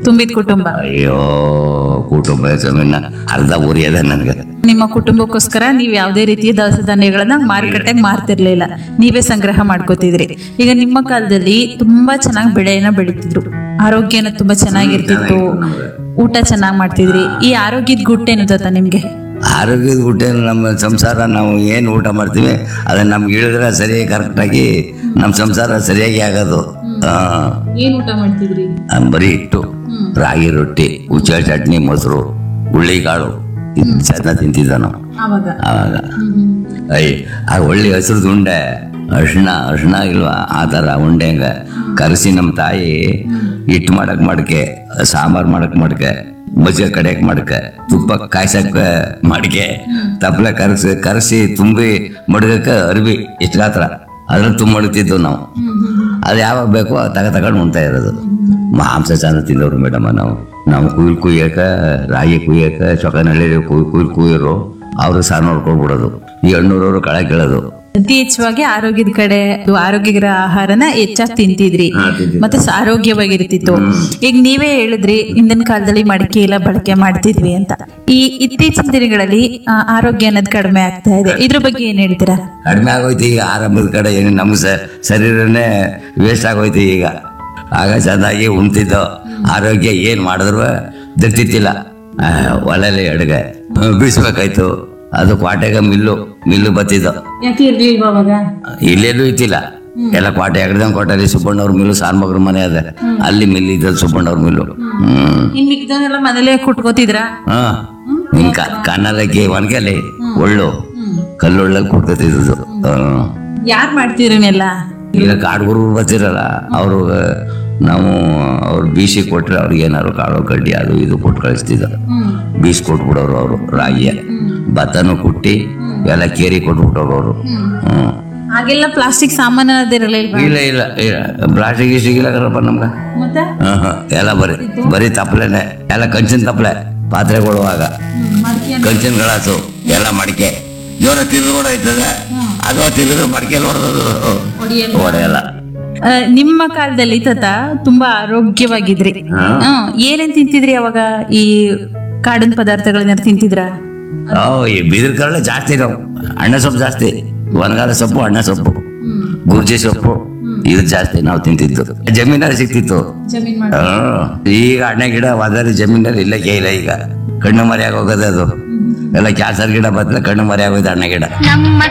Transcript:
ತುಂಬಿದ ಕುಟುಂಬ ಅಯ್ಯೋ ಕುಟುಂಬ ಜಮೀನ ಅರ್ಧ ಉರಿಯದ ನನಗೆ ನಿಮ್ಮ ಕುಟುಂಬಕ್ಕೋಸ್ಕರ ನೀವು ಯಾವುದೇ ರೀತಿಯ ದವಸ ಧಾನ್ಯಗಳನ್ನ ಮಾರುಕಟ್ಟೆಗೆ ಮಾರ್ತಿರ್ಲಿಲ್ಲ ನೀವೇ ಸಂಗ್ರಹ ಮಾಡ್ಕೋತಿದ್ರಿ ಈಗ ನಿಮ್ಮ ಕಾಲದಲ್ಲಿ ತುಂಬಾ ಚೆನ್ನಾಗಿ ಬೆಳೆಯನ್ನ ಬೆಳಿತಿದ್ರು ಆರೋಗ್ಯನ ತುಂಬಾ ಚೆನ್ನಾಗಿರ್ತಿತ್ತು ಊಟ ಚೆನ್ನಾಗಿ ಮಾಡ್ತಿದ್ರಿ ಈ ಆರೋಗ್ಯದ ಗುಟ್ಟೇನು ಗೊತ್ತಾ ನಿಮ್ಗೆ ಆರೋಗ್ಯದ ಊಟ ನಮ್ಮ ಸಂಸಾರ ನಾವು ಏನು ಊಟ ಮಾಡ್ತೀವಿ ಅದನ್ನ ನಮ್ಗೆ ಹೇಳಿದ್ರೆ ಸರಿಯಾಗಿ ಕರೆಕ್ಟಾಗಿ ನಮ್ಮ ಸಂಸಾರ ಸರಿಯಾಗಿ ಆಗೋದು ಆ, ಏನ್ ಊಟ ಮಾಡ್ತಿದ್ರಿ ಆ, ಬರೀ ಹಿಟ್ಟು ರಾಗಿ ರೊಟ್ಟಿ ಉಚ್ಚ ಚಟ್ನಿ ಮೊಸರು ಹುಳ್ಳಿಕಾಳು ಇದು ಚೆನ್ನಾಗಿ ತಿಂತಿದ್ದ ನಾವು ಆವಾಗ ಆವಾಗ ಐ ಆ ಒಳ್ಳೆ ಹಸಿರು ಉಂಡೆ ಅರ್ಶಿಣ ಅರ್ಶಿಣ ಇಲ್ವಾ ಆ ಥರ ಉಂಡೆಂಗ ಕರೆಸಿ ನಮ್ಮ ತಾಯಿ ಹಿಟ್ಟು ಮಾಡಕ್ ಮಡಕೆ ಸಾಂಬಾರ್ ಮಾಡಕ್ ಮಡಕೆ ಮಜ್ಜಿಗೆ ಕಡೆಯಕ್ ಮಡಕೆ ತುಪ್ಪ ಕಾಯ್ಸಕ್ ಮಡಕೆ ತಪ್ಪಲೆ ಕರೆಸಿ ಕರೆಸಿ ತುಂಬಿ ಮಡಗಕ್ಕೆ ಅರ್ಬಿ ಇಷ್ಟು ಗಾತ್ರ ಅದ್ರಲ್ಲಿ ತುಂಬ ಮಡಗ್ತಿದ್ವು ನಾವು ಅದು ಯಾವಾಗ ಬೇಕೋ ಅದು ತಗ ತಗೊಂಡು ಉಣ್ತಾ ಇರೋದು ಮಾಂಸ ಚೆನ್ನಾಗಿ ತಿಂದವ್ರು ಮೇಡಮ್ ನಾವು ನಾವು ಕುಯ್ಲ್ ಕುಯ್ಯಕ ರಾಗಿ ಕುಯ್ಯಕ ಚೊಕನಳ್ಳಿ ಕುಯ್ ಕುಯ್ಲ್ ಕುಯ್ಯರು ಅವರು ಸಹ ನೋಡ್ಕೊಂಡ್ಬಿಡೋದು ಈ ಹಣ್ಣೂರವರು ಕಳೆ ಕೇಳೋದು ಅತಿ ಹೆಚ್ಚವಾಗಿ ಆರೋಗ್ಯದ ಕಡೆ ಅದು ಆರೋಗ್ಯಕರ ಆಹಾರನ ಹೆಚ್ಚಾಗಿ ತಿಂತಿದ್ರಿ ಹಾ, ತಿಂತಿದ್ವಿ. ಮತ್ತೆ ಸ- ಆರೋಗ್ಯವಾಗಿರ್ತಿತ್ತು ಈಗ ನೀವೇ ಹೇಳಿದ್ರಿ ಹಿಂದಿನ ಕಾಲದಲ್ಲಿ ಮಡಿಕೆ ಎಲ್ಲ ಬಳಕೆ ಮಾಡ್ತಿದ್ವಿ ಅಂತ ಈ ಇತ್ತೀಚಿನ ದಿನಗಳಲ್ಲಿ ಆ, ಆರೋಗ್ಯ ಅನ್ನೋದು ಕಡಿಮೆ ಆಗ್ತಾ ಇದೆ ಇದ್ರ ಬಗ್ಗೆ ಏನ್ ಹೇಳ್ತೀರಾ ಕಡಿಮೆ ಆಗೋಯ್ತು ಈಗ ಆರಂಭದ ಕಡೆ ಏನು ನಮ್ಮ ಸ ಶರೀರನೇ ವೇಸ್ಟ್ ಆಗೋಯ್ತು ಈಗ ಆಗ ಚೆನ್ನಾಗಿ ಉಣ್ತಿದ್ದೋ ಆರೋಗ್ಯ ಏನು ಮಾಡಿದ್ರು ದರ್ತಿತ್ತಿಲ್ಲ ಒಲೆಲೆ ಅಡುಗೆ ಬೀಸ್ಬೇಕಾಯ್ತು ಅದು ಕ್ವಾಟೆಗ ಮಿಲ್ಲು ಮಿಲ್ಲು ಬತ್ತಿದ್ದು ಯಾಕೆ ಇರ್ಲಿಲ್ವಾ ಅವಾಗ ಇಲ್ಲೆಲ್ಲೂ ಇತ್ತಿಲ್ಲ ಎಲ್ಲ ಕೋಟೆ ಎಗಡ್ದಂಗ್ ಕೋಟೆಲಿ ಸುಬ್ಬಣ್ಣವ್ರ ಮಿಲ್ಲು ಸಾರ್ಮಗ್ರ ಮನೆ ಅದ ಅಲ್ಲಿ ಮಿಲ್ ಇದ್ದದ್ದು ಸುಬ್ಬಣ್ಣವ್ರ ಮಿಲ್ಲು ಹ್ಮ್ ಇನ್ ಮಿಕ್ದವನ್ನೆಲ್ಲ ಮನೇಲೆ ಕುಟ್ಕೋತಿದ್ರ ಹಾ ನಿನ್ ಕನ್ನಡಕ್ಕೆ ಒಣಗಲಿ ಒಳ್ಳು ಕಲ್ಲೊಳ್ಳಲ್ಲಿ ಕುಡ್ಕೊತಿದ್ದು ಯಾರ್ ಮಾಡ್ತಿದ್ರನೆಲ್ಲ ಈಗ ಕಾಡ್ಗುರು ಬರ್ತಿರಲ್ಲ ಅವರು ನಾವು ಅವ್ರು ಬೀಸಿ ಕೊಟ್ರೆ ಅವ್ರಿಗೆ ಏನಾದ್ರು ಕಾಳು ಕಡ್ಡಿ ಅದು ಇದು ಕೊಟ್ಟು ಕಳಿಸ್ತಿದ್ದ ಬೀಸ್ ಕೊಟ್ಬಿಡೋರು ಅವರು ರಾಗಿಯ ಭತ್ತನೂ ಕುಟ್ಟಿ ಎಲ್ಲ ಕೇರಿ ಕೊಟ್ಬಿಟ್ಟವ್ರು ಅವರು ಹ್ಮ್ ಹಾಗೆಲ್ಲ ಪ್ಲಾಸ್ಟಿಕ್ ಸಾಮಾನು ಅದಿರಲಿಲ್ವಾ ಇಲ್ಲ ಇಲ್ಲ ಇಲ್ಲ ಪ್ಲಾಸ್ಟಿಕ್ ಗಿಸ್ಟಿಕ್ ಇಲ್ಲ ಕಣಪ್ಪ ನಮ್ಗೆ ಮತ್ತೆ ಹ್ಮ್ ಹ್ಮ್. ಎಲ್ಲ ಬರೀ ಬರೀ ತಪ್ಪಲೆನೆ ಎಲ್ಲ ಕಂಚಿನ ತಪ್ಪಲೆ ಪಾತ್ರೆಗಳು ಆಗ ಕಂಚಿನ ಗ್ಲಾಸು ಎಲ್ಲ ಮಡಿಕೆ ಜೋರ ತಿರುಗಿ ಕೂಡ ಆಯ್ತದೆ ಅದು ತಿರುಗಿ ಮಡಿಕೆ ಹೊಡೆದು ಹೊಡೆಯಲ್ಲ ಆ, ನಿಮ್ಮ ಕಾಲದಲ್ಲಿ ತಾತ ತುಂಬಾ ಆರೋಗ್ಯವಾಗಿದ್ರಿ ಹಾ. ಹ್ಮ್. ಏನೇನ್ ತಿಂತಿದ್ರಿ ಅವಾಗ ಈ ಕಾಡಿನ ಪದಾರ್ಥಗಳನ್ನ ತಿಂತಿದ್ರ ಓ ಈ ಬಿದಿರು ಕರಳೆ ಜಾಸ್ತಿ ನಾವು ಅಣ್ಣ ಸೊಪ್ಪು ಜಾಸ್ತಿ ಒಣಗಾದ ಸೊಪ್ಪು ಅಣ್ಣ ಸೊಪ್ಪು ಗುರ್ಜಿ ಸೊಪ್ಪು ಇದು ಜಾಸ್ತಿ ನಾವು ತಿಂತಿದ್ದು ಜಮೀನಲ್ಲಿ ಸಿಕ್ತಿತ್ತು ಹಾ. ಈಗ ಅಣ್ಣ ಗಿಡ ಹೋದರೆ ಜಮೀನಲ್ಲಿ ಇಲ್ಲಕ್ಕೆ ಇಲ್ಲ ಈಗ ಕಣ್ಣು ಮರಿ ಆಗೋಗದೆ ಅದು ಎಲ್ಲ ಕ್ಯಾನ್ಸರ್ ಗಿಡ ಬತ್ತಲೆ ಕಣ್ಣು ಮರಿ ಆಗೋಯ್ತು ಅಣ್ಣ ಗಿಡ ನಮ್ಮ